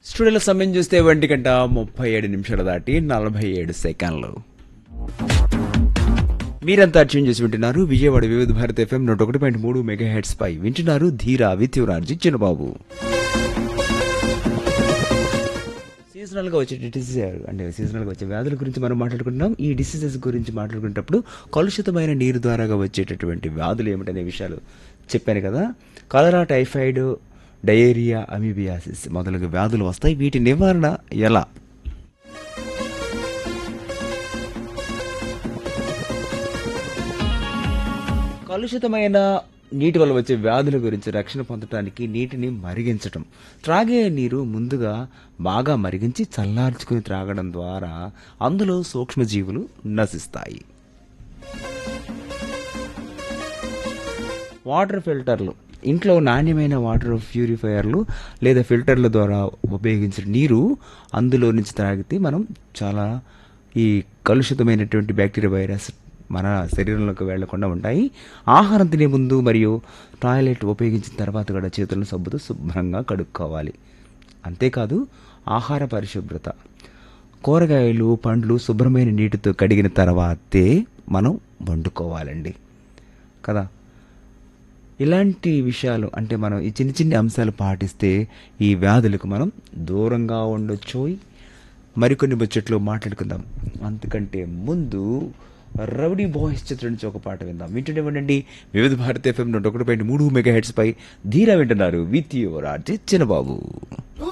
స్టూడియోలో సమయం చూస్తే ఒంటి గంట ముప్పై ఏడు నిమిషాలు దాటి నలభై ఏడు సెకండ్లు మీరంతా ట్యూన్ చేసి వింటున్నారు విజయవాడ వివిధ భారత్ ఎఫ్ఎం నూట ఒకటి పాయింట్ మూడు మెగా హెడ్స్ పై వింటున్నారు ధీరా విత్యురార్జీ చిన్నబాబు సీజనల్ గా వచ్చే డిసీజ్ అంటే సీజనల్ గా వచ్చే వ్యాధుల గురించి మనం మాట్లాడుకుంటున్నాం ఈ డిసీజెస్ గురించి మాట్లాడుకునేటప్పుడు కలుషితమైన నీరు ద్వారాగా వచ్చేటటువంటి వ్యాధులు ఏమిటనే విషయాలు చెప్పాను కదా కలరా టైఫాయిడ్ డయేరియా అమీబియాసిస్ మొదలగు వ్యాధులు వస్తాయి వీటి నివారణ ఎలా కలుషితమైన నీటి వల్ల వచ్చే వ్యాధుల గురించి రక్షణ పొందడానికి నీటిని మరిగించటం త్రాగే నీరు ముందుగా బాగా మరిగించి చల్లార్చుకుని త్రాగడం ద్వారా అందులో సూక్ష్మజీవులు నశిస్తాయి వాటర్ ఫిల్టర్లు ఇంట్లో నాణ్యమైన వాటర్ ప్యూరిఫైయర్లు లేదా ఫిల్టర్ల ద్వారా ఉపయోగించిన నీరు అందులో నుంచి తాగితే మనం చాలా ఈ కలుషితమైనటువంటి బ్యాక్టీరియా వైరస్ మన శరీరంలోకి వెళ్లకుండా ఉంటాయి ఆహారం తినే ముందు మరియు టాయిలెట్ ఉపయోగించిన తర్వాత కూడా చేతులను సబ్బుతో శుభ్రంగా కడుక్కోవాలి అంతేకాదు ఆహార పరిశుభ్రత కూరగాయలు పండ్లు శుభ్రమైన నీటితో కడిగిన తర్వాతే మనం వండుకోవాలండి కదా ఇలాంటి విషయాలు అంటే మనం ఈ చిన్న చిన్న అంశాలు పాటిస్తే ఈ వ్యాధులకు మనం దూరంగా ఉండొచ్చు మరికొన్ని ముచ్చట్లు మాట్లాడుకుందాం అంతకంటే ముందు రౌడీ బాయ్స్ చిత్రం నుంచి ఒక పాట విందాం వింటూనే ఉండండి వివిధ భారత ఎఫ్ఎం నూట ఒకటి పాయింట్ మూడు మెగా హెడ్స్ పై ధీరా వింటున్నారు విత్ యువర్ ఆర్జే చిన్నబాబు